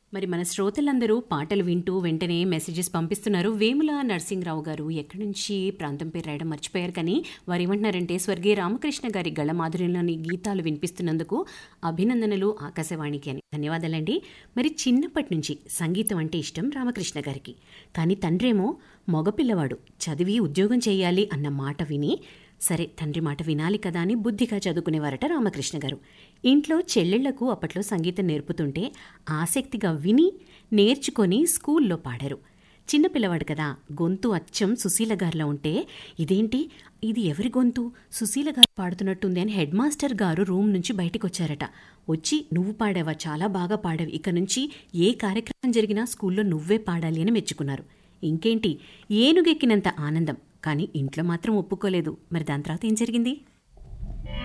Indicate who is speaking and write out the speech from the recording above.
Speaker 1: మరి మన శ్రోతలందరూ పాటలు వింటూ వెంటనే మెసేజెస్ పంపిస్తున్నారు వేముల నరసింహరావు గారు ఎక్కడి నుంచి ప్రాంతం పేరు రాయడం మర్చిపోయారు కానీ వారు ఏమంటున్నారంటే స్వర్గీయ రామకృష్ణ గారి గళ మాధుర్యంలోని గీతాలు వినిపిస్తున్నందుకు అభినందనలు ఆకాశవాణికి అని ధన్యవాదాలండి మరి చిన్నప్పటి నుంచి సంగీతం అంటే ఇష్టం రామకృష్ణ గారికి కానీ తండ్రేమో మగపిల్లవాడు చదివి ఉద్యోగం చేయాలి అన్న మాట విని సరే తండ్రి మాట వినాలి కదా అని బుద్ధిగా చదువుకునేవారట రామకృష్ణ గారు ఇంట్లో చెల్లెళ్లకు అప్పట్లో సంగీతం నేర్పుతుంటే ఆసక్తిగా విని నేర్చుకొని స్కూల్లో పాడారు చిన్నపిల్లవాడు కదా గొంతు అచ్చం సుశీల గారిలో ఉంటే ఇదేంటి ఇది ఎవరి గొంతు సుశీల గారు పాడుతున్నట్టుంది అని హెడ్ మాస్టర్ గారు రూమ్ నుంచి బయటికి వచ్చారట వచ్చి నువ్వు పాడావా చాలా బాగా పాడావు ఇక నుంచి ఏ కార్యక్రమం జరిగినా స్కూల్లో నువ్వే పాడాలి అని మెచ్చుకున్నారు ఇంకేంటి ఏనుగెక్కినంత ఆనందం కానీ ఇంట్లో మాత్రం ఒప్పుకోలేదు మరి దాని తర్వాత ఏం జరిగింది